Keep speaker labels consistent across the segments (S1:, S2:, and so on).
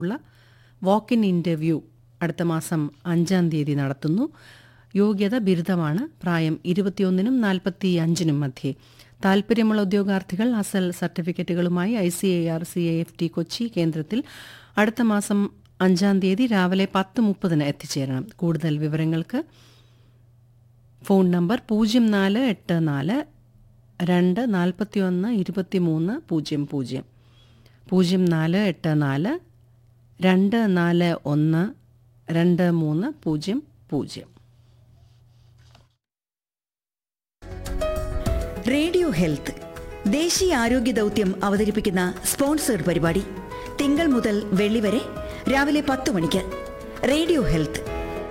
S1: ഉള്ള walk in interview അടുത്ത മാസം അഞ്ചാം തീയതി നടത്തുന്നു യോഗ്യത ബിരുദമാണ് പ്രായം ഇരുപത്തിയൊന്നിനും നാൽപ്പത്തി അഞ്ചിനും മധ്യേ താൽപ്പര്യമുള്ള ഉദ്യോഗാർത്ഥികൾ അസൽ സർട്ടിഫിക്കറ്റുകളുമായി I C I R C I F T Kochi കേന്ദ്രത്തിൽ അടുത്ത മാസം അഞ്ചാം തീയതി രാവിലെ പത്ത് മുപ്പതിന് എത്തിച്ചേരണം കൂടുതൽ വിവരങ്ങൾക്ക് ഫോൺ നമ്പർ പൂജ്യം നാല് എട്ട് നാല് രണ്ട് നാൽപ്പത്തി ഒന്ന് ഇരുപത്തി മൂന്ന് പൂജ്യം പൂജ്യം പൂജ്യം നാല് എട്ട് നാല് രണ്ട് നാല് ഒന്ന് രണ്ട് മൂന്ന് പൂജ്യം പൂജ്യം
S2: റേഡിയോ ഹെൽത്ത് ദേശീയ ആരോഗ്യ ദൗത്യം അവതരിപ്പിക്കുന്ന സ്പോൺസേഡ് പരിപാടി തിങ്കൾ മുതൽ വെള്ളി വരെ രാവിലെ പത്ത് മണിക്ക് radio health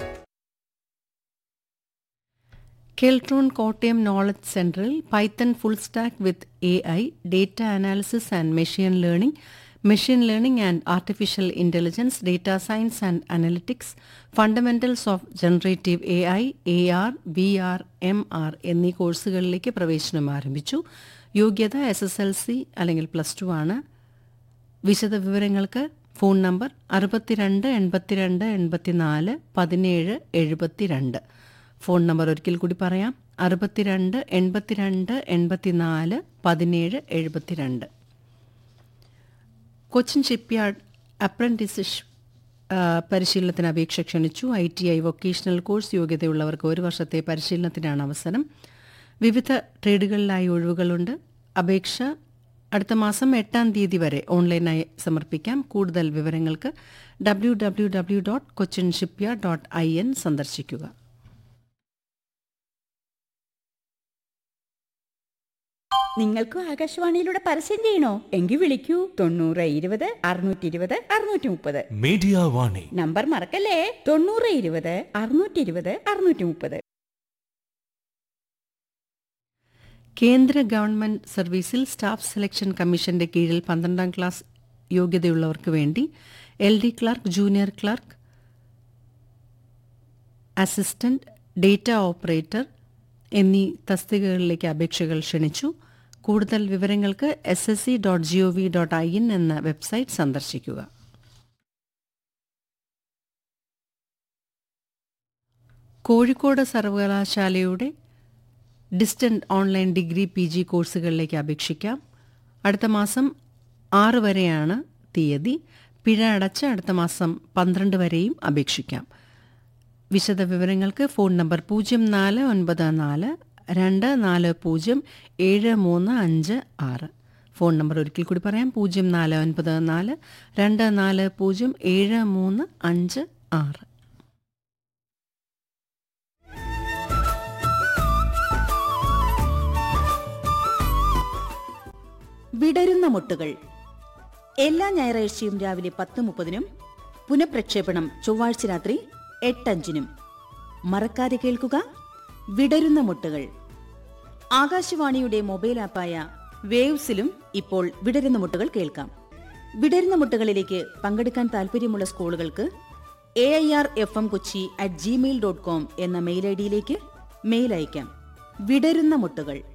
S1: Keltron Kottayam knowledge സെന്ററിൽ Python full stack with A I data analysis and machine learning machine learning and artificial intelligence data science and analytics fundamentals of generative A I A R V R M R എന്നീ കോഴ്സുകളിലേക്ക് പ്രവേശനം ആരംഭിച്ചു യോഗ്യത S S L C അല്ലെങ്കിൽ plus two ആണ് വിശദ വിവരങ്ങൾക്ക് phone number അറുപത്തിരണ്ട് എൺപത്തിരണ്ട് എൺപത്തിനാല് പതിനേഴ് എഴുപത്തിരണ്ട് ഫോൺ നമ്പർ ഒരിക്കൽ കൂടി പറയാം അറുപത്തിരണ്ട് എൺപത്തിരണ്ട് എൺപത്തിനാല് പതിനേഴ് എഴുപത്തിരണ്ട് കൊച്ചിൻ ഷിപ്പ്യാർഡ് അപ്രന്റീസിഷ് പരിശീലനത്തിന് അപേക്ഷ ക്ഷണിച്ചു I T I vocational course യോഗ്യതയുള്ളവർക്ക് ഒരു വർഷത്തെ പരിശീലനത്തിനാണ് അവസരം വിവിധ ട്രേഡുകളിലായി ഒഴിവുകളുണ്ട് അപേക്ഷ അടുത്ത മാസം എട്ടാം തീയതി വരെ ഓൺലൈനായി സമർപ്പിക്കാം കൂടുതൽ വിവരങ്ങൾക്ക് W W W dot Cochin shipyard dot I N സന്ദർശിക്കുക
S3: നിങ്ങൾക്കും ആകാശവാണിയിലൂടെ പരസ്യം ചെയ്യണോ എങ്കിൽ വിളിക്കൂ തൊണ്ണൂറ് ഇരുപത് അറുന്നൂറ്റി ഇരുപത് അറുന്നൂറ്റി മുപ്പത്
S4: മീഡിയ വാണി
S3: നമ്പർ മറക്കല്ലേ തൊണ്ണൂറ് ഇരുപത് അറുന്നൂറ്റി ഇരുപത് അറുന്നൂറ്റി മുപ്പത്
S1: കേന്ദ്ര ഗവൺമെന്റ് സർവീസിൽ സ്റ്റാഫ് സെലക്ഷൻ കമ്മീഷന്റെ കീഴിൽ പന്ത്രണ്ടാം ക്ലാസ് യോഗ്യതയുള്ളവർക്ക് വേണ്ടി L D clerk junior clerk assistant data operator എന്നീ തസ്തികകളിലേക്ക് അപേക്ഷകൾ ക്ഷണിച്ചു കൂടുതൽ വിവരങ്ങൾക്ക് S S C dot G O V dot I N എന്ന വെബ്സൈറ്റ് സന്ദർശിക്കുക കോഴിക്കോട് സർവകലാശാലയുടെ distant online degree P G കോഴ്സുകളിലേക്ക് അപേക്ഷിക്കാം അടുത്ത മാസം ആറ് വരെയാണ് തീയതി പിഴ അടച്ച് അടുത്ത മാസം പന്ത്രണ്ട് വരെയും അപേക്ഷിക്കാം വിശദ വിവരങ്ങൾക്ക് ഫോൺ നമ്പർ പൂജ്യം നാല് ഒൻപത് നാല് രണ്ട് നാല് പൂജ്യം ഏഴ് മൂന്ന് അഞ്ച് ആറ് ഫോൺ നമ്പർ ഒരിക്കൽ കൂടി പറയാം പൂജ്യം നാല് ഒൻപത് നാല് രണ്ട് നാല് പൂജ്യം ഏഴ് മൂന്ന് അഞ്ച് ആറ്
S3: വിടരുന്ന മുട്ടുകൾ എല്ലാ ഞായറാഴ്ചയും രാവിലെ പത്ത് മുപ്പതിനും പുനഃപ്രക്ഷേപണം ചൊവ്വാഴ്ച രാത്രി എട്ടഞ്ചിനും മറക്കാതെ കേൾക്കുക വിടരുന്ന മുട്ടുകൾ ആകാശവാണിയുടെ മൊബൈൽ ആപ്പായ വേവ്സിലും ഇപ്പോൾ വിടരുന്ന മുട്ടുകൾ കേൾക്കാം വിടരുന്ന മുട്ടുകളിലേക്ക് പങ്കെടുക്കാൻ താൽപ്പര്യമുള്ള സ്കൂളുകൾക്ക് A I R F M Kochi at Gmail dot com എന്ന മെയിൽ ഐ ഡിയിലേക്ക് മെയിൽ അയക്കാം വിടരുന്ന മുട്ടുകൾ